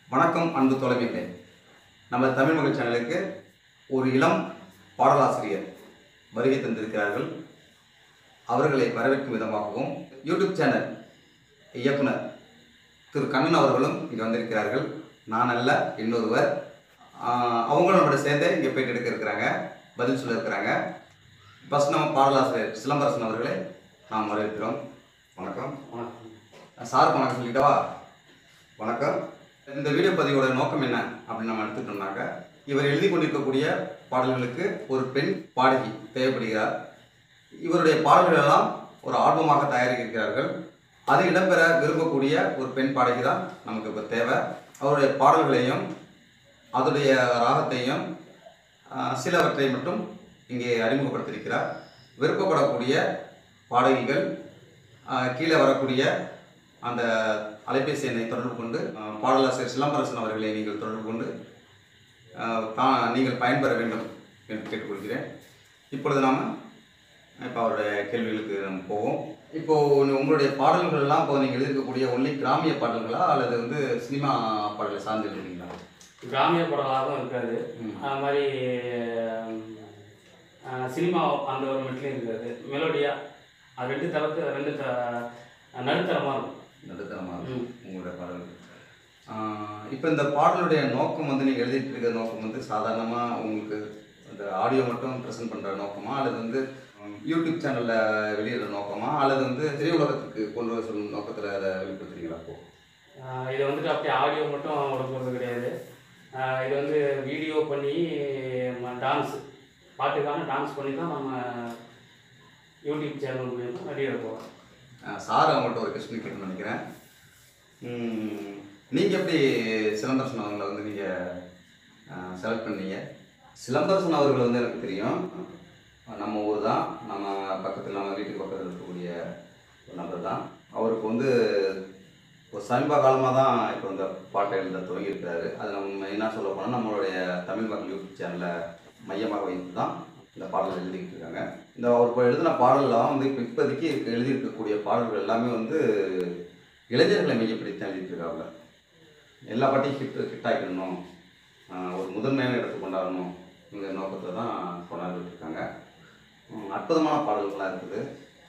வணக்கம் அன்பு தொலைமைகளே நம்ம தமிழ் மகள் சேனலுக்கு ஒரு இளம் பாடலாசிரியர் வருகை தந்திருக்கிறார்கள் அவர்களை வரவேற்கும் விதமாகவும் யூடியூப் சேனல் இயக்குனர் திரு கண்ணன் அவர்களும் இங்கே வந்திருக்கிறார்கள் நான் அல்ல இன்னொருவர் ஆஹ் அவங்களும் நம்மளோட சேர்ந்து இங்கே போயிட்டு எடுக்க இருக்கிறாங்க பதில் சொல்ல இருக்கிறாங்க ஃபஸ்ட் நம்ம பாடலாசிரியர் சிலம்பரசன் அவர்களை நாம் வரவேற்கிறோம் வணக்கம் சார் வணக்கம் சொல்லிட்டவா வணக்கம் இந்த வீடியோ பதிவோட நோக்கம் என்ன அப்படின்னு நம்ம எடுத்துட்டோம்னாக்க இவர் எழுதி கொண்டிருக்கக்கூடிய பாடல்களுக்கு ஒரு பெண் பாடகி தேவைப்படுகிறார் இவருடைய பாடல்கள் எல்லாம் ஒரு ஆல்பமாக தயாரிக்கிறார்கள் அது இடம்பெற விரும்பக்கூடிய ஒரு பெண் பாடகி தான் நமக்கு இப்போ தேவை அவருடைய பாடல்களையும் அதோடைய ராகத்தையும் ஆஹ், சிலவற்றை மட்டும் இங்கே அறிமுகப்படுத்தியிருக்கிறார் விருப்பப்படக்கூடிய பாடகிகள் ஆஹ், கீழே வரக்கூடிய அந்த அலைபேசி எண்ணை தொடர்பு கொண்டு ஆஹ், பாடலாசிரியர் சிலம்பரசன் அவர்களை நீங்கள் தொடர்பு கொண்டு ஆஹ், தான் நீங்கள் பயன்பெற வேண்டும் என்று கேட்டுக்கொள்கிறேன் இப்பொழுது நாம் இப்போ அவருடைய கேள்விகளுக்கு நம்ம போவோம் இப்போ உங்களுடைய பாடல்கள் எல்லாம் இப்போ நீங்கள் எழுதியிருக்கக்கூடிய ஒன்லி கிராமிய பாடல்களா அல்லது வந்து சினிமா பாடலை சார்ந்து எழுதுறீங்களா கிராமிய பாடலாகவும் இருக்காது ம். அது மாதிரி அஹ், சினிமா அந்த ஒரு மெட்லையும் இருக்காது மெலோடியா அது ரெண்டு தரத்து ரெண்டு த நடுத்தரமாக இருக்கும் நடுத்தரமாக இருக்கும் ம். உங்களுடைய பாடல்கள் இப்போ இந்த பாடலுடைய நோக்கம் வந்து நீங்கள் எழுதிட்டு இருக்கிற நோக்கம் வந்து சாதாரணமாக உங்களுக்கு அந்த ஆடியோ மட்டும் ப்ரெசென்ட் பண்ணுற நோக்கமா அல்லது வந்து ம், யூடியூப் சேனலில் வெளியிடுற நோக்கமா அல்லது வந்து திரையுலகத்துக்கு கொண்டு வர சொல்லும் நோக்கத்தில் அதை வெளிப்படுத்துறீங்களா அப்போ அஹ், இது வந்துட்டு அப்படியே ஆடியோ மட்டும் கொடுக்கறது கிடையாது அஹ், இது வந்து வீடியோ பண்ணி டான்ஸ் பாட்டுக்கான டான்ஸ் பண்ணி தான் நம்ம யூடியூப் சேனல் மூலியமாக வெளியிட போகிறோம் ஆஹ் சார் அவங்கள்ட்ட ஒரு கொஸ்டின் கேட்கணும்னு நினைக்கிறேன் நீங்கள் எப்படி சிலம்பரசன் அவங்களை வந்து நீங்கள் செலக்ட் பண்ணீங்க சிலம்பரசன் அவர்கள் வந்து எனக்கு தெரியும் நம்ம ஊர் தான் நம்ம பக்கத்தில் நம்ம வீட்டுக்கு பக்கத்தில் இருக்கக்கூடிய ஒரு நபர் தான் அவருக்கு வந்து ஒரு சமீப காலமாக தான் இப்போ இந்த பாட்டை எழுத தொடங்கியிருக்கிறாரு அது நம்ம மெயினாக சொல்ல போனால் நம்மளுடைய தமிழ் மக்கள் யூடியூப் சேனலை மையமாக வைத்து தான் இந்த பாடல் எழுதிக்கிட்டு இருக்காங்க இந்த அவர் இப்போ எழுதின பாடல்லாம் வந்து இப்போ இப்போதைக்கு இருக்க எழுதியிருக்கக்கூடிய பாடல்கள் எல்லாமே வந்து இளைஞர்களை மையப்படுத்தி தான் எழுதிட்டுருக்காங்க எல்லா பாட்டையும் ஹிட் ஹிட் ஆக்கிடணும் ஆஹ் ஒரு முதன்மையான இடத்துக்கு கொண்டாடணும் இந்த நோக்கத்தில் தான் கொண்டாடிட்டு இருக்காங்க உம் அற்புதமான பாடல்களாக இருக்குது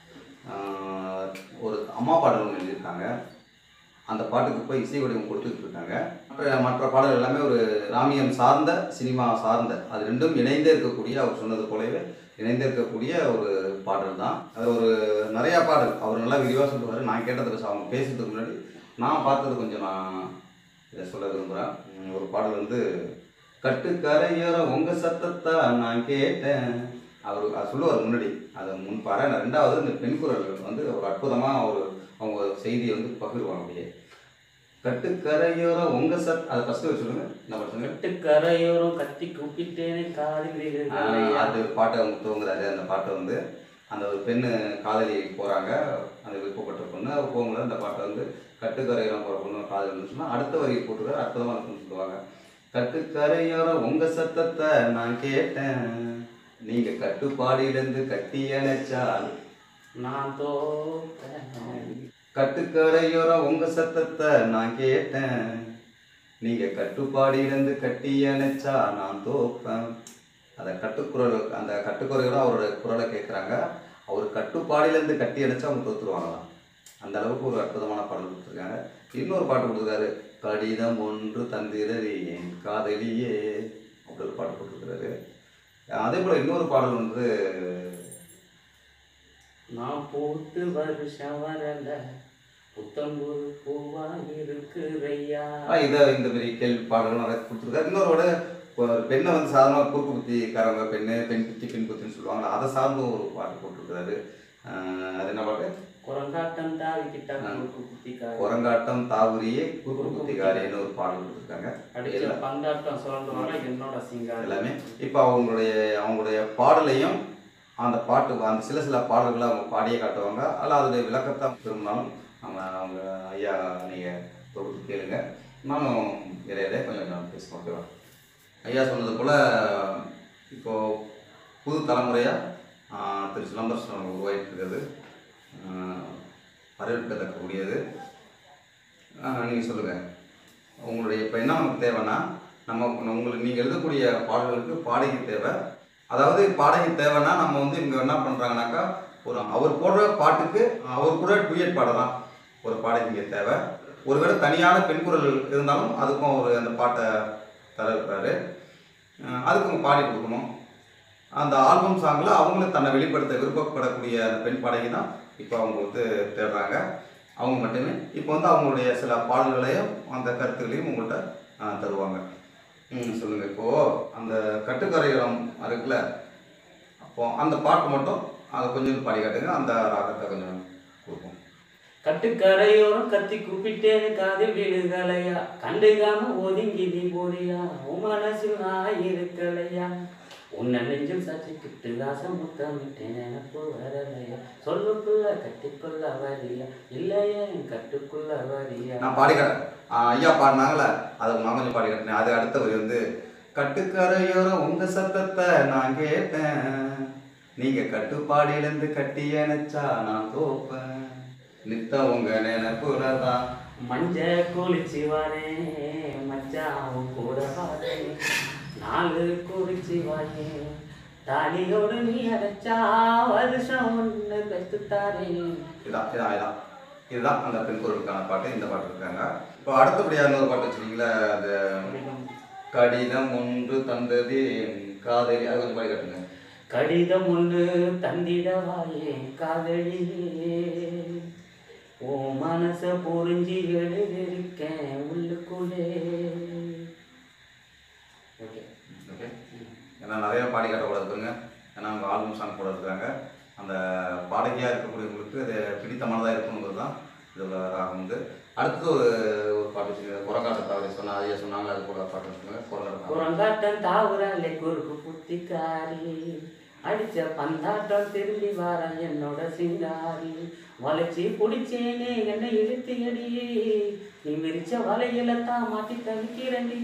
ஆஹ் ஒரு அம்மா பாடல் ஒன்று எழுதியிருக்காங்க அந்த பாட்டுக்கு போய் இசை வடிவம் கொடுத்துட்டு இருக்காங்க மற்ற- மற்ற பாடல் எல்லாமே ஒரு ராமியம் சார்ந்த சினிமா சார்ந்த அது ரெண்டும் இணைந்தே இருக்கக்கூடிய அவர் சொன்னது போலவே இணைந்தே இருக்கக்கூடிய ஒரு பாடல் தான் அது ஒரு நிறையா பாடல் அவர் நல்லா விரிவாக சொல்லுவார் நான் கேட்டதுக்கு அவங்க பேசுறதுக்கு முன்னாடி நான் பார்த்தது கொஞ்சம் நான் இதை சொல்ல விரும்புகிறேன் உம் ஒரு பாடல் வந்து கட்டுக்கரையோர உங்க சத்தத்தை நான் கேட்டேன் அவர் அது சொல்லுவார் முன்னாடி அதை முன்பார நான் ரெண்டாவது இந்த பெண் குரல் வந்து ஒரு அற்புதமாக ஒரு அவங்க செய்தியை வந்து பகிர்வாங்க அப்படியே கட்டுக்கரையோர உங்க சத் அதை ஃபஸ்ட்டு சொல்லுங்க என்ன சொல்லுங்க கட்டுக்கரையோரம் கத்தி கூப்பிட்டேனே காதில் விழுகலையா. அது பாட்டை அவங்க தூங்குறாரு அந்த பாட்டை வந்து அந்த ஒரு பெண்ணு காதலி போகிறாங்க அந்த விருப்பப்பட்ட பொண்ணு அவர் போகும்போது அந்த பாட்டை வந்து கட்டுக்கரையோரம் போகிற பொண்ணு காதலி வந்து சொன்னால் அடுத்த வரியை போட்டுருக்காரு அற்புதமாக இருக்குன்னு சொல்லுவாங்க கட்டுக்கரையோரம் உங்கள் சத்தத்தை நான் கேட்டேன் நீங்கள் கட்டுப்பாடியிலேருந்து கட்டி அணைச்சால் நான் தோத்தேன் கட்டுக்கரையோரம் உங்கள் சத்தத்தை நான் கேட்டேன் நீங்கள் கட்டுப்பாடியிலேருந்து கட்டி அணைச்சா நான் தோப்பேன் அந்த கட்டுக்குரல் அந்த கட்டுக்குறையோட அவரோட குரலை கேட்குறாங்க அவர் கட்டுப்பாடியிலேருந்து கட்டி அணைச்சா அவங்க தோத்துருவாங்களாம் அந்த அளவுக்கு ஒரு அற்புதமான பாடல் கொடுத்துருக்காங்க இன்னொரு பாட்டு கொடுத்துருக்காரு கடிதம் ஒன்று தந்திரறி என் காதலியே அப்படி ஒரு பாட்டு கொடுத்துருக்காரு அதே போல் இன்னொரு பாடல் வந்து நான் போட்டு வருஷம் வரல புத்தம்புது பூவாக இருக்குதையா ஆனால் இதை இந்த மாதிரி கேள்வி பாடலும் நிறைய கொடுத்துருக்காரு இன்னொருவோட ஒரு பெண்ணை வந்து சாதாரணமாக குறுக்கு குத்திக்காரவங்க பெண்ணு பெண் குத்தி பெண் குத்தின்னு சொல்லுவாங்க அதை சார்ந்து ஒரு பாட்டு போட்டிருக்காரு ஆஹ் அது என்ன பாட்டு குரங்காட்டம் தாவிக்கிட்டா குறுக்கு குத்திக்காரி குரங்காட்டம் தாவரியே குறுக்கு குத்திக்காரின்னு ஒரு பாடல் கொடுத்துருக்காங்க அடிச்ச பந்தாட்டம் சுரண்டு வர என்னோட சிங்காரம் எல்லாமே இப்போ அவங்களுடைய அவங்களுடைய பாடலையும் அந்த பாட்டு அந்த சில சில பாடல்களை அவங்க பாடியே காட்டுவாங்க அல்ல அதோடைய விளக்கத்தை திரும்பினாலும் நம்ம அவங்க ஐயா நீங்கள் தொகுத்து கேளுங்க நானும் இடையில கொஞ்சம் நான் பேசுவோம் ஓகேவா ஐயா சொன்னது போல் இப்போது புது தலைமுறையாக திரு சிலம்பரசன் உருவாகிட்டு இருக்கிறது ஆஹ் வரவேற்கத்தக்கக்கூடியது நீங்கள் சொல்லுங்கள் உங்களுடைய இப்போ என்ன நமக்கு தேவைன்னா நம்ம உங்களுக்கு நீங்கள் எழுதக்கூடிய பாடல்களுக்கு பாடகி தேவை அதாவது பாடகி தேவைன்னா நம்ம வந்து இவங்க என்ன பண்ணுறாங்கனாக்கா ஒரு அவர் போடுற பாட்டுக்கு அவர் கூட டூயட் பாடலாம் ஒரு பாடகிங்க தேவை ஒருவேளை தனியான பெண் குரல் இருந்தாலும் அதுக்கும் அவர் அந்த பாட்டை தர இருக்கிறாரு அஹ் அதுக்கு அவங்க பாடி கொடுக்கணும் அந்த ஆல்பம் சாங்கில் அவங்களும் தன்னை வெளிப்படுத்த விருப்பப்படக்கூடிய அந்த பெண் பாடகி தான் இப்போ அவங்க வந்து தேடுறாங்க அவங்க மட்டுமே இப்போ வந்து அவங்களுடைய சில பாடல்களையும் அந்த கருத்துக்களையும் உங்கள்கிட்ட அஹ், தருவாங்க ம் சொல்லுங்கள் இப்போது அந்த கட்டுக்கரைகளம் இருக்குல்ல அப்போ அந்த பாட்டு மட்டும் அதை கொஞ்சம் பாடி காட்டுங்க அந்த ராகத்தை கொஞ்சம் கொடுப்போம் கட்டுக்கரையோரம் கத்தி கூப்பிட்டேன் காதில் விழுகலையா கண்டுகாம ஒதுங்கி நீ போறியா உன் மனசில் நான் இருக்கலையா உன்னை நெஞ்சில் சாட்சிக்கிட்டு ஆசை முத்தமிட்டேன் எனக்கு வரலையா சொல்லுக்குள்ள கட்டிக்குள்ள வரியா இல்லையா என் கட்டுக்குள்ள வரியா நான் பாடி காட்டுறேன் ஆஹ் ஐயா பாடினாங்களே அதை நான் கொஞ்சம் பாடி காட்டினேன் அது அடுத்த வரி வந்து கட்டுக்கரையோரம் உங்க சத்தத்தை நான் கேட்டேன் நீங்க கட்டுப்பாடியிலேருந்து கட்டி அணைச்சா நான் தோப்பேன் நித்தம் உங்க நினைப்புல தான் மஞ்ச குளிச்சு வரேன் மச்சாவும் கூட வரேன் நாலு குளிச்சு வரேன் தாலியோடு நீ அடைச்சா வருஷம் ஒன்று பெற்றுத்தாரேன் இதான் இதான் இதான் இதுதான் அந்த பெண் குரலுக்கான பாட்டு இந்த பாட்டு இருக்காங்க இப்போ அடுத்தபடியாக இன்னொரு பாட்டு வச்சுருக்கீங்களா அந்த கடிதம் ஒன்று தந்தது என் காதலி அது கொஞ்சம் பாடி காட்டுங்க கடிதம் ஒன்று தந்திடவாயே காதலியே ஓ மனச புரிஞ்சு எழுதிருக்கேன் உள்ளுக்குள்ளே ஓகே ஓகே ஏன்னா நிறைய பாடி காட்டக்கூடாது பாருங்க ஏன்னா அவங்க ஆல்பம் சாங் போட இருக்காங்க அந்த பாடகியாக இருக்கக்கூடியவங்களுக்கு அது பிடித்தமானதாக இருக்கணுங்கிறது தான் இதில் ராகம் வந்து அடுத்தது ஒரு ஒரு பாட்டு வச்சுருக்கேன் குரங்காட்ட தவறி சொன்ன அதையே சொன்னாங்க அது கூட பாட்டு வச்சுருக்காங்க குரங்காட்ட குரங்காட்டம் தாவுறாலே குறுக்கு புத்திக்காரி அடிச்ச பந்தாட்டம் திரும்பி வர என்னோட சிங்காரி வளைச்சி பிடிச்சேனே என்னை இழுத்து அடி நீ விரிச்ச வலையில தான் மாட்டி தவிக்கிறண்டி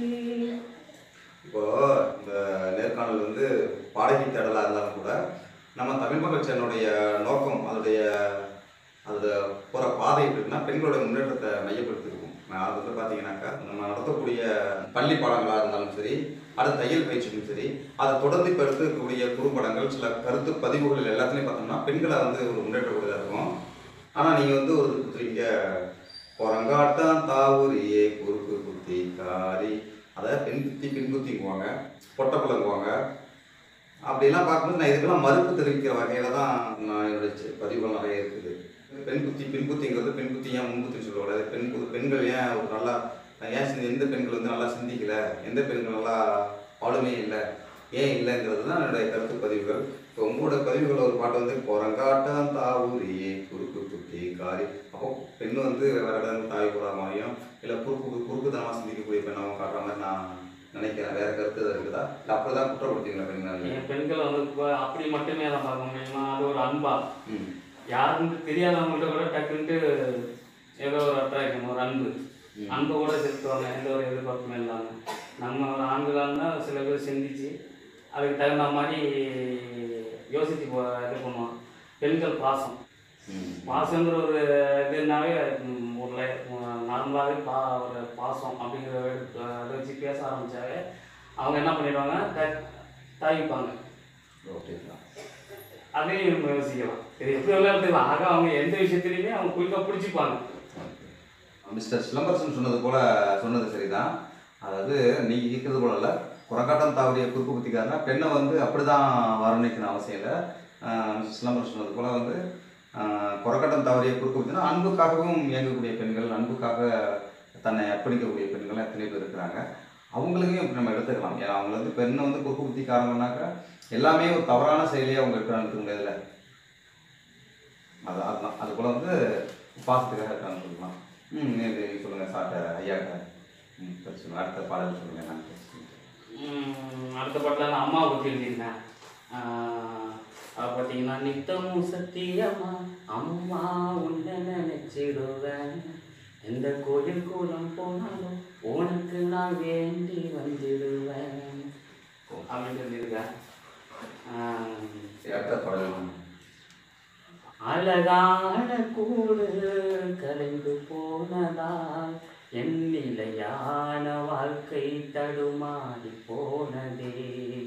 இப்போ இந்த நேர்காணல் வந்து பாடகி தேடலாக இருந்தாலும் கூட நம்ம தமிழ் மக்கள் சேனலுடைய நோக்கம் அதோடைய அதோட போகிற பாதை எப்படி இருக்குன்னா பெண்களுடைய முன்னேற்றத்தை மையப்படுத்தி இருக்கும் நான் அது வந்து பார்த்தீங்கன்னாக்கா நம்ம நடத்தக்கூடிய பள்ளி பாடங்களாக இருந்தாலும் சரி அடுத்த தையல் பயிற்சியும் சரி அதை தொடர்ந்து இப்போ எடுத்துக்கக்கூடிய குறும்படங்கள் சில கருத்து பதிவுகள் எல்லாத்துலேயும் பார்த்தோம்னா பெண்களை வந்து ஒரு முன்னேற்றக்கூடியதாக இருக்கும் ஆனால் நீங்கள் வந்து ஒரு கொடுத்துருக்கீங்க குரங்காட்டம் தாவூரியே குறுக்கு குத்தி காரி அதை பெண் குத்தி பெண் குத்திங்குவாங்க பொட்டை பிள்ளைங்குவாங்க அப்படிலாம் பார்க்கும்போது நான் இதுக்கெல்லாம் மறுப்பு தெரிவிக்கிற வகையில் தான் நான் என்னுடைய செ- பதிவுகள் நிறைய இருக்குது பெண் குத்தி பெண் குத்திங்கிறது பெண் குத்தி ஏன் முன் குத்தின்னு சொல்லக்கூடாது பெண் கு- பெண்கள் ஏன் ஒரு நல்லா ஏன் சிந்தி எந்த பெண்கள் வந்து நல்லா சிந்திக்கல எந்த பெண்கள் நல்லா ஆளுமே இல்லை ஏன் இல்லைங்கிறது தான் என்னுடைய கருத்து பதிவுகள் இப்போ உங்களோட பதிவுகள் ஒரு பாட்டு வந்து குரங்காட்டம் தாவூரியே குறுக்கு குத்தி காரி அப்போ பெண் வந்து வேற இடம் தாய் போகிற மாதிரியும் இல்லை குறுக்கு குறுக்குத்தனமாக சிந்திக்கக்கூடிய பெண்ணாகவும் காட்டுற மாதிரி நான் நினைக்கிறேன் வேற கருத்து எதாவது இருக்குதா இல்லை அப்படிதான் குற்றப்படுத்திங்களா பெண்கள் என் பெண்கள் வந்து இப்ப அப்படி மட்டுமே தான் பார்க்க முடியுமா அது ஒரு அன்பா ம் யாருன்னு தெரியாதவங்கள்ட்ட கூட டக்குன்ட்டு ஏதோ ஒரு அட்ராக்ஷன் ஒரு அன்பு ம். அன்பை கூட செலுத்துவாங்க எந்த ஒரு எதிர்பார்ப்புமே இல்லாமல் நம்ம ஒரு ஆண்களாக இருந்தால் சில பேர் சிந்திச்சு அதுக்கு தகுந்த மாதிரி யோசித்து போ- இது பண்ணுவான் பெண்கள் பாசம் ம் பாசங்கிற ஒரு இதுனாவே ம், ஒரு நார்மலாகவே பா ஒரு பாசம் அப்படிங்கிற எடுத்து- அதை வச்சு பேச ஆரம்பிச்சாவே அவங்க என்ன பண்ணிடுவாங்க த- தாவிப்பாங்க ஓகே அதையும் நம்ம யோசிக்கலாம் இது எப்படி விளையாடுறது ஆக அவங்க எந்த விஷயத்துலையுமே அவங்க குயிக்காக பிடிச்சிப்பாங்க மிஸ்டர் சிலம்பரசன் சொன்னது போல சொன்னது சரிதான் அதாவது நீங்க கேட்கறது போல இல்லை குரங்காட்டம் தாவடிய குறுக்கு குத்திக்காரனா பெண்ணை வந்து அப்படிதான் வர்ணிக்கணும் அவசியம் இல்லை ஆஹ் மிஸ்டர் சிலம்பரசன் சொன்னது போல வந்து ஆஹ் குரங்காட்டம் தாவடிய குறுக்கு குத்தினா அன்புக்காகவும் இயங்கக்கூடிய பெண்கள் அன்புக்காக தன்னை அர்ப்பணிக்கக்கூடிய பெண்கள் எத்தனை பேர் இருக்கிறாங்க அவங்களுக்கும் இப்படி நம்ம எடுத்துக்கலாம் ஏன்னா அவங்க வந்து பெண்ணை வந்து குறுக்கு குத்திக்காரங்கனாக்கா எல்லாமே ஒரு தவறான செயலியே அவங்க இருக்கிறான்னு முடியாதுல்ல அது அதுதான் அது போல வந்து பாசத்துக்காக இருக்கான்னு சொல்லலாம் ம் இது சொல்லுங்கள் சார்ட்ட ஐயாட்ட ம் சரி சொல்லுங்கள் அடுத்த பாடல் சொல்லுங்கள் நான் பேசுகிறேன் உம், அடுத்த பாட்டில் நான் அம்மாவை பற்றி எழுதியிருந்தேன் அதை பார்த்தீங்கன்னா நித்தமும் சத்தியமா அம்மா உன்னை நினைச்சிடுவேன் எந்த கோயில் கூலம் போனாலும் உனக்கு நான் வேண்டி வந்துடுவேன் அப்படின்னு எழுதியிருக்கேன் ஆஹ், அடுத்த பாடல் அழகான கூடு கலைந்து போனதால் என் நிலையான வாழ்க்கை தடுமாறி போனதே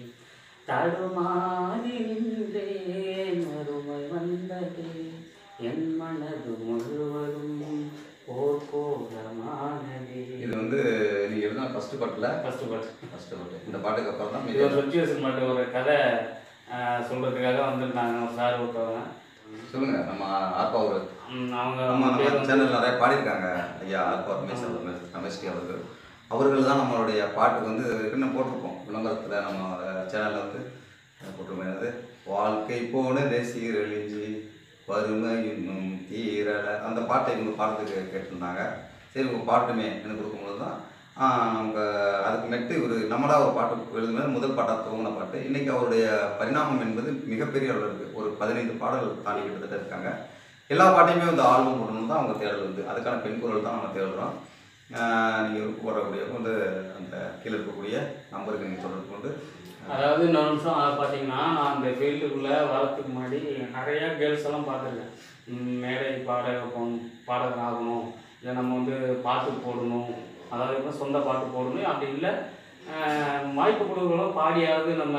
தடுமாறி நின்றேன் அருமை வந்ததே என் மனது முழுவதும் போர் கோலமானதே இது வந்து நீங்க எழுதின ஃபர்ஸ்ட் பாட்டுல ஃபஸ்ட்டு பாட்டு ஃபர்ஸ்ட் பாட்டு இந்த பாட்டுக்கு அப்புறம் தான் இது ஒரு மீதி- சுச்சுவேஷன் மட்டும் ஒரு கதை ஆஹ், சொல்றதுக்காக வந்திருந்தாங்க ஒரு சார் ஒருத்தவங்க சொல்லுங்க நம்ம ஆர்பா ஒரு ம், அவங்க நம்ம அவங்க பேர் நம்ம வந்து சேனல் நிறைய பாடியிருக்காங்க ஐயா ஆர்பா ரமேஷ் அவர்கள் ரமேஷ்டி அவர்கள் அவர்கள் தான் நம்மளுடைய பாட்டுக்கு வந்து என்ன போட்டிருப்போம் விளம்பரத்தில் நம்ம சேனலில் வந்து போட்டிருப்போம் என்னது வாழ்க்கை போன சீரழிஞ்சு வறுமை இன்னும் தீரலை அந்த பாட்டை இவங்க பாடத்துக்கு கேட்டிருந்தாங்க சரி உங்கள் பாட்டுமே எனக்கு கொடுக்கும்போது தான் அவங்க அதுக்கு மெட்டு இவர் நம்மளா ஒரு பாட்டு எழுதுனது முதல் பாட்டாக துவங்கின பாட்டு இன்றைக்கி அவருடைய பரிணாமம் என்பது மிகப்பெரிய அளவில் இருக்குது ஒரு பதினைந்து பாடல்கள் தாண்டி கிட்டத்தட்ட இருக்காங்க எல்லா பாட்டையுமே வந்து ஆல்பம் போடணும் தான் அவங்க தேடல் வந்து அதுக்கான பெண் குரல் தான் நம்ம தேடுறோம் நீங்கள் போடக்கூடிய வந்து அந்த கீழே இருக்கக்கூடிய நம்பருக்கு நீங்கள் தொடர்பு கொண்டு அதாவது இன்னொரு நிமிஷம் அதை பார்த்தீங்கன்னா நான் அந்த ஃபீல்டுக்குள்ளே வரதுக்கு முன்னாடி நிறைய கேர்ள்ஸ் எல்லாம் பார்த்துருக்கேன் ம், மேடை பாடக போகணும் பாடகர் ஆகணும் இல்லை நம்ம வந்து பாட்டு போடணும் அதாவது இப்போ சொந்த பாட்டு போடணும் அப்படி இல்லை ஆஹ், வாய்ப்பு கொடுக்குறோம் பாடியாவது நம்ம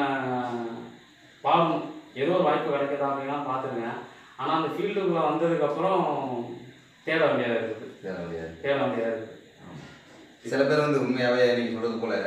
பாடணும் ஏதோ ஒரு வாய்ப்பு கிடைக்குதா அப்படின்லாம் பார்த்துருக்கேன் ஆனால் அந்த ஃபீல்டுக்குள்ளே வந்ததுக்கப்புறம் தேட வேண்டியதாக இருக்குது தேட முடியாது தேட வேண்டியதாக இருக்குது சில பேர் வந்து உண்மையாகவே நீங்கள் சொல்கிறது போல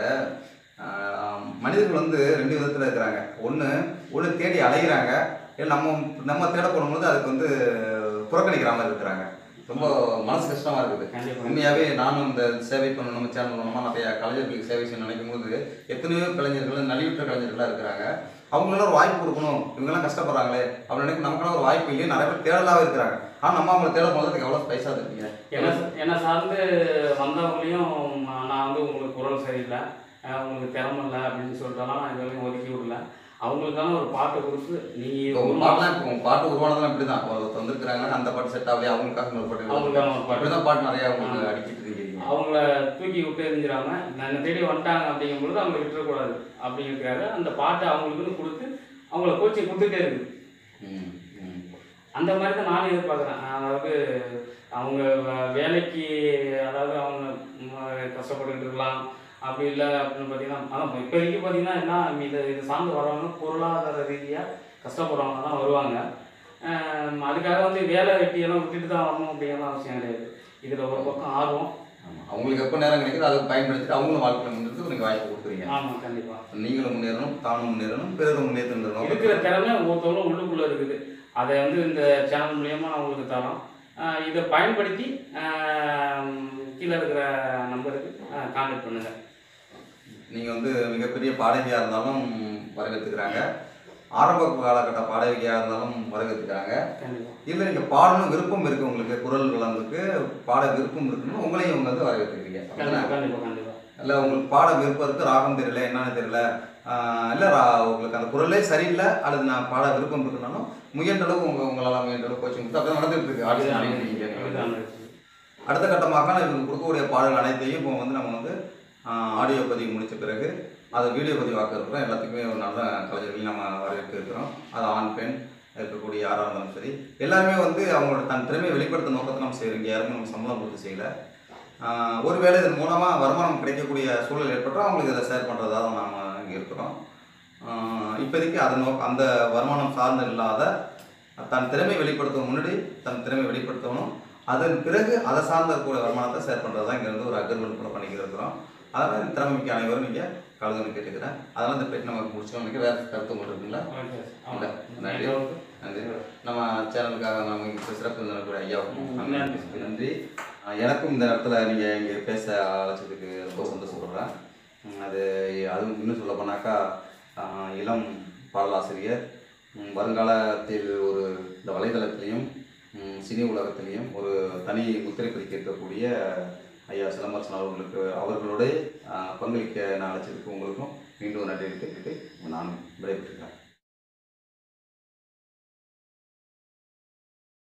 ஆஹ், மனிதர்கள் வந்து ரெண்டு விதத்தில் இருக்கிறாங்க ஒன்று ஒன்று தேடி அலைகிறாங்க இல்லை நம்ம நம்ம தேட போடும்போது அதுக்கு வந்து புறக்கணிக்கிற மாதிரி இருக்கிறாங்க ரொம்ப மனசு கஷ்டமாக இருக்குது கண்டிப்பாக உண்மையாகவே நானும் இந்த சேவை பண்ணணும் நம்ம சேனல் மூலமாக நிறைய கலைஞர்களுக்கு சேவை செய்யணும் நினைக்கும் போது எத்தனையோ கலைஞர்கள் நலிவுற்ற கலைஞர்களாக இருக்கிறாங்க அவங்களெல்லாம் ஒரு வாய்ப்பு கொடுக்கணும் இவங்கெல்லாம் கஷ்டப்படுறாங்களே அப்படின்னு நினைக்கும் நமக்கெல்லாம் ஒரு வாய்ப்பு இல்லையே நிறைய பேர் தேடலாவே இருக்கிறாங்க ஆனால் நம்ம அவங்களை தேட போது அதுக்கு எவ்வளோ பைசா இருக்கீங்க என்ன என்னை சார்ந்து வந்தவங்களையும் நான் வந்து உங்களுக்கு குரல் சரியில்லை அஹ் உங்களுக்கு திறமை இல்லை அப்படின்னு சொல்லிட்டெல்லாம் நான் இது வரைக்கும் ஒதுக்கி விடல அவங்களுக்கான ஒரு பாட்டை கொடுத்து நீ இப்போ உங்க பாட்டுலாம் இப்போ உங்க பாட்டு உருவானதெல்லாம் இப்படி தான் ஒருத்தர் வந்திருக்கிறாங்கன்னா அந்த பாட்டு செட் ஆகலையே அவங்களுக்காக ஒரு பாட்டு அவங்களுக்கான ஒரு இப்படி பாட்டு தான் பாட்டு நிறைய உங்களுக்கு அடிக்கிட்டு இருக்கீங்க அவங்கள தூக்கி விட்டு எரிஞ்சிடாம என்னை தேடி வந்துட்டாங்க அப்படிங்கும்பொழுது அவங்களை விட்டுறக்கூடாது அப்படிங்கிறதுக்காக அந்த பாட்டை அவங்களுக்குன்னு கொடுத்து அவங்கள கோச்சிங் கொடுத்துட்டே இருக்குது ம், ம். அந்த மாதிரி தான் நானும் எதிர்பார்க்குறேன் அதாவது அவங்க வே- வேலைக்கு அதாவது அவங்க ம், கஷ்டப்பட்டுக்கிட்டு இருக்கலாம் அப்படி இல்லை அப்படின்னு பார்த்தீங்கன்னா அதான் இப்போதைக்கு பார்த்தீங்கன்னா என்ன இது இது சார்ந்து வரவங்க பொருளாதார ரீதியாக கஷ்டப்படுறவங்க தான் வருவாங்க ஆம், அதுக்காக வந்து வேலை வெட்டியெல்லாம் விட்டுட்டு தான் வரணும் அப்படிங்கலாம் அவசியம் கிடையாது இதில் ஒரு பக்கம் ஆர்வம் ஆமா. அவங்களுக்கு எப்போ நேரம் கிடைக்குதோ அதை பயன்படுத்திட்டு அவங்களும் வாழ்க்கையில் முன்னேறதுக்கு நீங்கள் வாய்ப்பு கொடுக்குறீங்க ஆமாம் கண்டிப்பாக நீங்களும் முன்னேறணும் தானும் முன்னேறணும் பிறரும் முன்னேற்றணும் இருக்கிற திறமை ஒவ்வொருத்தவங்களும் உள்ளுக்குள்ளே இருக்குது அதை வந்து இந்த சேனல் மூலியமாக நான் உங்களுக்கு தரோம் ஆஹ் இதை பயன்படுத்தி ஆஹ் கீழே இருக்கிற நம்பருக்கு கான்டாக்ட் பண்ணுங்கள் நீங்கள் வந்து மிகப்பெரிய பாடகியாக இருந்தாலும் வரவேற்றுக்கிறாங்க ஆரம்ப காலகட்ட பாடகியாக இருந்தாலும் வரவேற்றுக்கிறாங்க கண்டிப்பாக இல்லை நீங்கள் பாடணும் விருப்பம் இருக்குது உங்களுக்கு குரல் வளர்ந்துக்கு பாட விருப்பம் இருக்குன்னு உங்களையும் இவங்க வந்து வரவேற்றுக்கிறீங்க அப்படிதானே? கண்டிப்பாக கண்டிப்பாக கண்டிப்பாக இல்லை உங்களுக்கு பாட விருப்பம் இருக்குது ராகம் தெரியல என்னன்னு தெரியல இல்லை உங்களுக்கு அந்த குரலே சரியில்லை அல்லது நான் பாட விருப்பம் இருக்குனாலும் முயன்ற அளவுக்கு உங்க உங்களால் முயன்ற அளவுக்கு கோச்சிங் கொடுத்து அப்படி நடந்துட்டு இருக்கு ஆடிஷன் பண்ணிட்டு இருக்கீங்க. இதுதான் இருக்குது. அடுத்த கட்டமாக இவங்க கொடுக்கக்கூடிய பாடல்கள் அனைத்தையும் இப்போ வந்து நம்ம வந்து ஆடியோ பதிவு முடிச்ச பிறகு அதை வீடியோ பதிவாக்க இருக்கிறோம் எல்லாத்துக்குமே ஒரு நல்ல கலைஞர்களையும் நம்ம வரவேற்று இருக்கிறோம் அது ஆண் பெண் இருக்கக்கூடிய யாராக இருந்தாலும் சரி எல்லாருமே வந்து அவங்களோட தன் திறமையை வெளிப்படுத்த நோக்கத்தை நம்ம செய்கிறோம் இங்கே யாருமே நம்ம சம்பளம் கொடுத்து செய்யலை ஆஹ் ஒருவேளை இதன் மூலமாக வருமானம் கிடைக்கக்கூடிய சூழல் ஏற்பட்டால் அவங்களுக்கு இதை ஷேர் பண்ணுறதா தான் நாம் இங்கே இருக்கிறோம் ஆஹ் இப்போதைக்கு அதை நோக்க அந்த வருமானம் சார்ந்து இல்லாத தன் திறமை வெளிப்படுத்த முன்னாடி தன் திறமை வெளிப்படுத்தணும் அதன் பிறகு அதை சார்ந்த இருக்கக்கூடிய வருமானத்தை ஷேர் பண்ணுறது தான் இங்கே வந்து ஒரு அக்ரிமெண்ட் கூட பண்ணிக்கிட்டு இருக்கிறோம் அதனால் இந்த திறமைக்கு அனைவரும் நீங்கள் கலந்துன்னு கேட்டுக்கிறேன் அதனால் இந்த பேட்டி நமக்கு முடிச்சோம் எனக்கு வேறு கருத்து மட்டும் இருக்குங்களா ஓகே சார். இல்லை ஆமாம். நன்றி நன்றி நம்ம சேனலுக்காக நம்ம இங்கே சிறப்பு விருந்தினருடைய ஐயாவுக்கும் ம், நன்றி. நன்றி அஹ் எனக்கும் இந்த இடத்துல நீங்கள் இங்கே பேச அழைச்சதுக்கு ரொம்ப சந்தோஷப்படுறேன் உம் அது அதுவும் இன்னும் சொல்ல போனாக்கா அஹ் இளம் பாடலாசிரியர் உம் வருங்காலத்தில் ஒரு இந்த வலைதளத்திலையும் உம் சினி உலகத்திலையும் ஒரு தனி முத்திரை பதிக்க இருக்கக்கூடிய ஐயா சிலம்பரசன் அவர்களுக்கு அவர்களுடைய அஹ் பங்களிக்க நான் அழைச்சதுக்கு உங்களுக்கும் மீண்டும் நன்றி கேட்டுட்டு நான் விடைபெற்றுக்கிறேன்